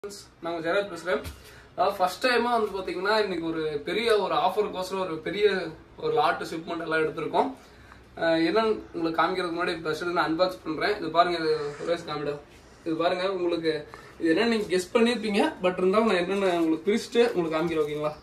friends நாங்கள் ஜெயராஜ் பேசுகிறேன் அதாவது ஃபர்ஸ்ட் டைமாக வந்து பார்த்தீங்கன்னா இன்னைக்கு ஒரு பெரிய ஒரு ஆஃபருக்கோசரம் ஒரு பெரிய ஒரு லாட்டு ஷிப்மெண்ட் எல்லாம் எடுத்திருக்கோம் அஹ் என்னன்னு உங்களுக்கு காமிக்கிறதுக்கு முன்னாடி ஃபர்ஸ்ட் நான் அன்பாக்ஸ் பண்ணுறேன் இது பாருங்க இது ஒரே காமிடா இது பாருங்க உங்களுக்கு இது என்ன நீங்கள் கெஸ் பண்ணியிருப்பீங்க பட் இருந்தாலும் நான் என்னென்ன உங்களுக்கு பிரிச்சுட்டு உங்களுக்கு காமிக்கிறேன் ஓகேங்களா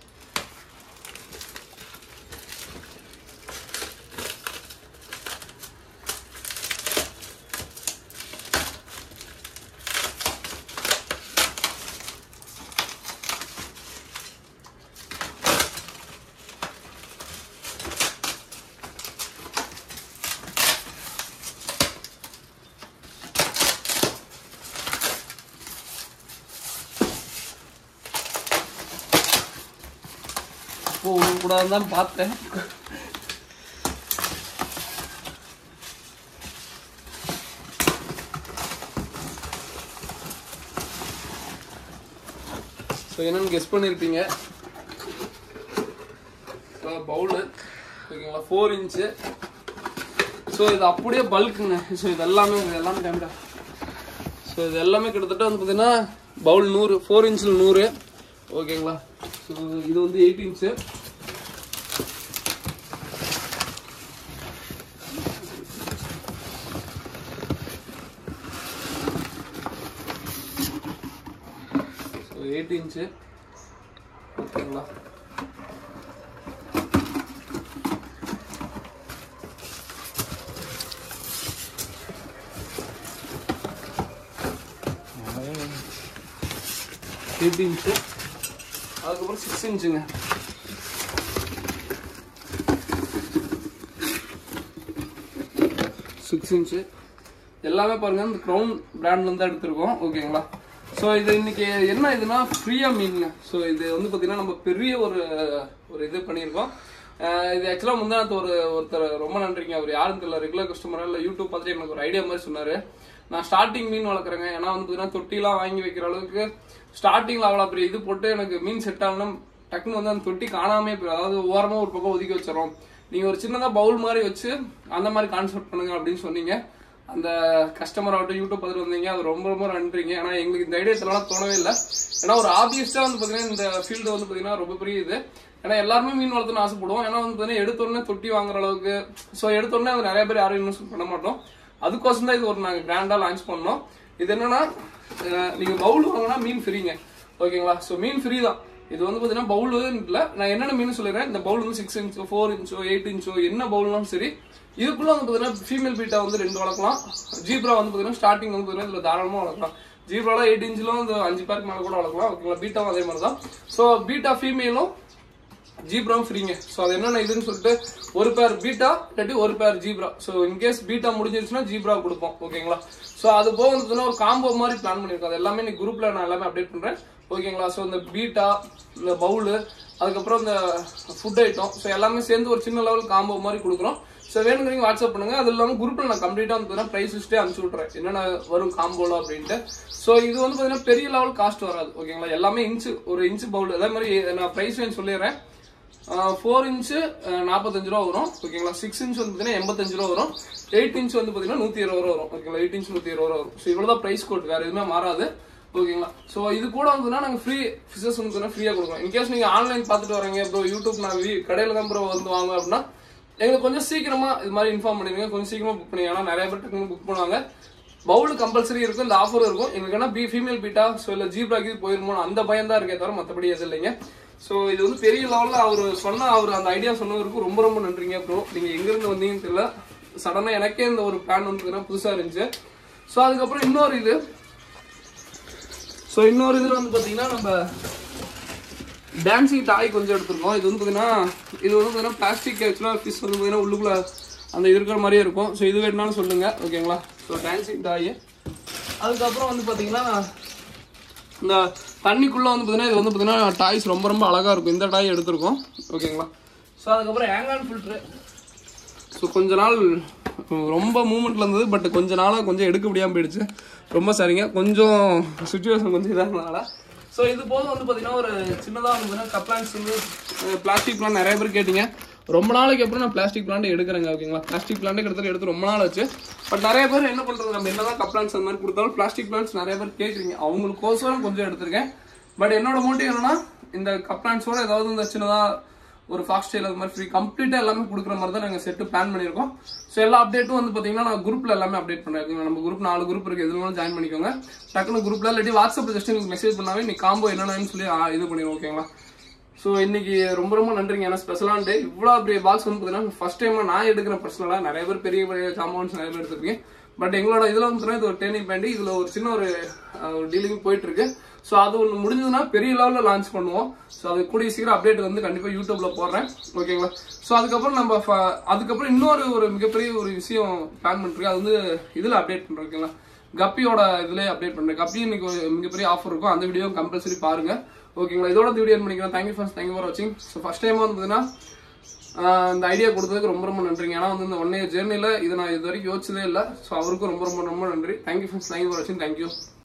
இப்போ கூடாதுன்னு தான் பார்த்தேன் ஸோ என்னன்னு கெஸ் பண்ணியிருப்பீங்க பவுலு ஓகேங்களா ஃபோர் இன்ச்சு ஸோ இது அப்படியே பல்க்குங்க ஸோ இது எல்லாமே இது எல்லாமே கேமரா ஸோ இது எல்லாமே கிட்டத்தட்ட வந்து பார்த்தீங்கன்னா பவுல் நூறு ஃபோர் இன்ச்சில் நூறு ஓகேங்களா ஸோ இது வந்து eight inch so eight inch ஓகேங்களா எயிட் இன்ச்சு அதுக்கப்புறம் சிக்ஸ் இன்ச்சுங்க சிக்ஸ் இன்ச்சு எல்லாமே பாருங்க இந்த க்ரௌன் பிராண்ட்ல இருந்து எடுத்திருக்கோம் ஓகேங்களா ஸோ இது இன்னைக்கு என்ன இதுனா ஃப்ரீயா மீனுங்க ஸோ இது வந்து பார்த்தீங்கன்னா நம்ம பெரிய ஒரு ஒரு இது பண்ணியிருக்கோம் அஹ் இது ஆக்சுவலாக முந்தானத்து ஒரு ஒருத்தர் ரொம்ப நன்றிங்க அவர் யாரும் தெரியல ரெகுலர் கஸ்டமரா இல்லை யூடியூப் பார்த்துட்டு எனக்கு ஒரு ஐடியா மாதிரி சொன்னாரு நான் ஸ்டார்டிங் மீன் வளர்க்குறேங்க ஏன்னா வந்து பார்த்தீங்கன்னா தொட்டிலாம் வாங்கி வைக்கிற அளவுக்கு ஸ்டார்டிங்ல அவ்வளோ பெரிய இது போட்டு எனக்கு மீன் செட் ஆகணும் டக்குன்னு வந்து அந்த தொட்டி காணாமே போயிடும் அதாவது ஓரமாக ஒரு பக்கம் ஒதுக்கி வச்சிடறோம் நீங்கள் ஒரு சின்னதாக பவுல் மாதிரி வச்சு அந்த மாதிரி கான்செப்ட் பண்ணுங்க அப்படின்னு சொன்னீங்க அந்த கஸ்டமர் ஆகட்டும் யூடியூப் பார்த்துட்டு வந்தீங்க அது ரொம்ப ரொம்ப நன்றிங்க ஏன்னா எங்களுக்கு இந்த ஐடியா இதெல்லாம் தோணவே இல்லை ஏன்னா ஒரு ஆப்வியஸ்டா வந்து பார்த்தீங்கன்னா இந்த ஃபீல்டு வந்து பார்த்தீங்கன்னா ரொம்ப பெரிய இது ஏன்னா எல்லாருமே மீன் வளர்த்துன்னு ஆசைப்படுவோம் ஏன்னா வந்து பார்த்தீங்கன்னா எடுத்தோடனே தொட்டி வாங்குற அளவுக்கு ஸோ எடுத்தோடனே அது நிறைய பேர் யாரும் இன்வெஸ்ட் பண்ண மாட்டோம் அதுக்கோசம் தான் இது ஒரு நாங்கள் கிராண்டாக லான்ச் பண்ணோம் இது என்னன்னா அஹ் நீங்க பவுல் வாங்கினா மீன் ஃப்ரீங்க ஓகேங்களா ஸோ மீன் ஃப்ரீ தான் இது வந்து பார்த்தீங்கன்னா பவுல் இல்லை நான் என்னென்ன மீன் சொல்லிடுறேன் இந்த பவுல் வந்து சிக்ஸ் இன்ச்சோ ஃபோர் இன்ச்சோ எயிட் இன்ச்சோ என்ன பவுல்னாலும் சரி இதுக்குள்ள வந்து பார்த்தீங்கன்னா ஃபீமேல் பீட்டா வந்து ரெண்டு வளர்க்கலாம் ஜீப்ரா வந்து பார்த்தீங்கன்னா ஸ்டார்டிங் வந்து பார்த்தீங்கன்னா இதில் தாராளமாக வளர்க்கலாம் ஜீப்ரால எயிட் இன்ச்சிலும் இந்த அஞ்சு பேருக்கு மேலே கூட வளர்க்கலாம் ஓகேங்களா பீட்டாவும் அதே மாதிரி தான் ஸோ பீட்டா ஃபீமேலும் ஜீப்ராவும் ஃப்ரீங்க ஸோ அது என்னென்ன இதுன்னு சொல்லிட்டு ஒரு பேர் பீட்டா இல்லாட்டி ஒரு பேர் ஜீப்ரா ஸோ இன்கேஸ் பீட்டா முடிஞ்சிருச்சுன்னா ஜீப்ரா கொடுப்போம் ஓகேங்களா ஸோ அது போக வந்து ஒரு காம்போ மாதிரி பிளான் பண்ணியிருக்கோம் அது எல்லாமே இன்னைக்கு குரூப்ல நான் எல்லாமே அப்டேட் பண்றேன் ஓகேங்களா ஸோ இந்த பீட்டா இந்த பவுலு அதுக்கப்புறம் இந்த ஃபுட் ஐட்டம் ஸோ எல்லாமே சேர்ந்து ஒரு சின்ன லெவல் காம்போ மாதிரி கொடுக்குறோம் ஸோ வேணுங்கிறீங்க வாட்ஸ்அப் பண்ணுங்க அது இல்லாமல் குரூப்ல நான் கம்ப்ளீட்டா வந்து ப்ரைஸ் லிஸ்ட்டே அனுப்பிச்சு விட்றேன் என்னென்ன வரும் காம்போல அப்படின்ட்டு ஸோ இது வந்து பார்த்தீங்கன்னா பெரிய லெவல் காஸ்ட் வராது ஓகேங்களா எல்லாமே இன்ச்சு ஒரு இன்ச்சு பவுல் அதே மாதிரி நான் ப்ரைஸ் ரேஞ்ச் சொல்லிடுறேன் ஃபோர் இன்ச்சு நாற்பத்தஞ்சு ரூபா வரும் ஓகேங்களா சிக்ஸ் இன்ச் வந்து பார்த்தீங்கன்னா எண்பத்தஞ்சு ரூபா வரும் எயிட் இன்ச் வந்து பார்த்தீங்கன்னா நூற்றி இருபது ரூபா வரும் ஓகேங்களா எயிட் இன்ச் நூற்றி இருபது ரூபா வரும் ஸோ இவ்வளோ தான் ப்ரைஸ் கோட் வேறு எதுவுமே மாறாது ஓகேங்களா ஸோ இது கூட வந்துன்னா நாங்கள் ஃப்ரீ ஃபிஷஸ் வந்து ஃப்ரீயாக கொடுக்குறோம் இன்கேஸ் நீங்கள் ஆன்லைன் பார்த்துட்டு வரீங்க ப்ரோ யூடியூப் நான் வீ கடையில் தான் ப்ரோ வந்து வாங்க அப்படின்னா எங்களுக்கு கொஞ்சம் சீக்கிரமா இது மாதிரி இன்ஃபார்ம் பண்ணிடுங்க கொஞ்சம் சீக்கிரமா புக் பண்ணி ஏன்னா நிறைய பேர் டக்குனு புக் பண்ணுவாங்க பவுல் கம்பல்சரி இருக்கும் இந்த ஆஃபர் இருக்கும் எங்களுக்கு என்ன பி ஃபீமேல் பீட்டா ஸோ இல்லை ஜீப்ராக்கு போயிருமோ அந்த பயம் தான் இருக்கே தவிர மற்றபடி எதுவும் இல்லைங்க ஸோ இது வந்து பெரிய லெவலில் அவர் சொன்ன அவர் அந்த ஐடியா சொன்னவருக்கு ரொம்ப ரொம்ப நன்றிங்க ப்ரோ நீங்கள் எங்கேருந்து வந்தீங்கன்னு தெரியல சடனாக எனக்கே இந்த ஒரு பிளான் வந்து புதுசாக இருந்துச்சு ஸோ அதுக்கப்புறம் இன்னொரு இது ஸோ இன்னொரு இதில் வந்து பார்த்தீங்கன்னா நம்ம டான்சிங் டாய் கொஞ்சம் எடுத்திருக்கோம் இது வந்து பார்த்தீங்கன்னா இது வந்து பார்த்தீங்கன்னா பிளாஸ்டிக் ஆக்சுவலாக ஃபிஷ் வந்து பார்த்தீங்கன்னா உள்ளுக்குள்ள அந்த இருக்கிற மாதிரியே இருக்கும் ஸோ இது வேணுனாலும் சொல்லுங்க ஓகேங்களா ஸோ டான்சிங் டாய் அதுக்கப்புறம் வந்து பார்த்தீங்கன்னா இந்த தண்ணிக்குள்ளே வந்து பார்த்தீங்கன்னா இது வந்து பார்த்தீங்கன்னா டாய்ஸ் ரொம்ப ரொம்ப அழகாக இருக்கும் இந்த டாய் எடுத்திருக்கோம் ஓகேங்களா ஸோ அதுக்கப்புறம் ஹேங்கான் ஃபில்ட்ரு ஸோ கொஞ்ச நாள் ரொம்ப மூமெண்ட்ல இருந்தது பட் கொஞ்ச நாளாக கொஞ்சம் எடுக்க முடியாமல் போயிடுச்சு ரொம்ப சரிங்க கொஞ்சம் சுச்சுவேஷன் கொஞ்சம் இதாகிறதுனால ஸோ இது போக வந்து பார்த்தீங்கன்னா ஒரு சின்னதாக வந்து பார்த்தீங்கன்னா கப்ளான்ஸ் வந்து பிளாஸ்டிக்லாம் நிறைய பேர் கேட்டீங்க ரொம்ப நாளைக்கு அப்புறம் நான் பிளாஸ்டிக் பிளான்ட் எடுக்கிறேங்க ஓகேங்களா பிளாஸ்டிக் பிளான்ட் கிட்டத்தட்ட எடுத்து ரொம்ப நாள் ஆச்சு பட் நிறைய பேர் என்ன பண்றது நம்ம என்னதான் கப் பிளான்ஸ் அந்த மாதிரி கொடுத்தாலும் பிளாஸ்டிக் பிளான்ஸ் நிறைய பேர் கேட்குறீங்க அவங்களுக்கோசரம் கொஞ்சம் எடுத்திருக்கேன் பட் என்னோட மோட்டிவ் என்னன்னா இந்த கப் பிளான்ஸோட ஏதாவது இந்த சின்னதா ஒரு ஃபாஸ்ட் ஸ்டைல் அது மாதிரி ஃப்ரீ கம்ப்ளீட்டாக எல்லாமே கொடுக்குற மாதிரி தான் நாங்கள் செட்டு பிளான் பண்ணியிருக்கோம் ஸோ எல்லா அப்டேட்டும் வந்து பார்த்தீங்கன்னா நான் குரூப்பில் எல்லாமே அப்டேட் பண்ணுறேன் நம்ம குரூப் நாலு குரூப் இருக்குது எதுவும் வேணாலும் ஜாயின் பண்ணிக்கோங்க டக்குனு குரூப்பில் இல்லாட்டி வாட்ஸ்அப்பில் ஜஸ்ட் எனக்கு மெசேஜ் பண்ணாவே நீ காம்போ என்னென்னு சொல்லி ஆ, இது பண்ணிடுவோம் ஓகேங்களா ஸோ இன்னைக்கு ரொம்ப ரொம்ப நன்றிங்க ஏன்னா ஸ்பெஷலான டே இவ்வளோ பெரிய பாக்ஸ் வந்து பார்த்தீங்கன்னா ஃபர்ஸ்ட் டைம் நான் எடுக்கிறேன் பர்சனலாக நிறைய பேர் பெரிய பெரிய காம்பவுண்ட்ஸ் நிறைய பேர் எடுத்திருக்கேன் பட் எங்களோட இதில் வந்து பார்த்தீங்கன்னா இது ஒரு டேர்னிங் பாயிண்ட் இதில் ஒரு சின்ன ஒரு டீலிங் போயிட்டு இருக்கு ஸோ அது ஒன்று முடிஞ்சதுன்னா பெரிய லெவலில் லான்ச் பண்ணுவோம் ஸோ அது கூடிய சீக்கிரம் அப்டேட் வந்து கண்டிப்பாக யூடியூப்ல போடுறேன் ஓகேங்களா ஸோ அதுக்கப்புறம் நம்ம ஃப- அதுக்கப்புறம் இன்னொரு ஒரு மிகப்பெரிய ஒரு விஷயம் பிளான் பண்ணிருக்கேன் அது வந்து இதில் அப்டேட் பண்ணுறோம் ஓகேங்களா கப்பியோட இதுலேயே அப்டேட் பண்ணுறேன் கப்பி இன்னைக்கு ஒரு மிகப்பெரிய ஆஃபர் இருக்கும் அந்த வீடியோ கம்பல்சரி பாருங்க ஓகேங்களா இதோட இந்த வீடியோ பண்ணிக்கிறேன் தேங்க்யூ ஃபார் தேங்க்யூ ஃபார் வாட்சிங் ஸோ ஃபர்ஸ்ட் டைம் வந்து பார்த்தீங்கன்னா ஆஹ் இந்த ஐடியா கொடுத்ததுக்கு ரொம்ப ரொம்ப நன்றிங்க ஏன்னா வந்து இந்த ஒன் இயர் ஜேர்னியில் இதை நான் இது வரைக்கும் யோசிச்சதே இல்லை ஸோ அவருக்கும் ரொம்ப ரொம்ப ரொம்ப நன்றி தேங்க்யூ ஃபார் தேங்க்யூ ஃபார் வாட்சிங் தேங்க்யூ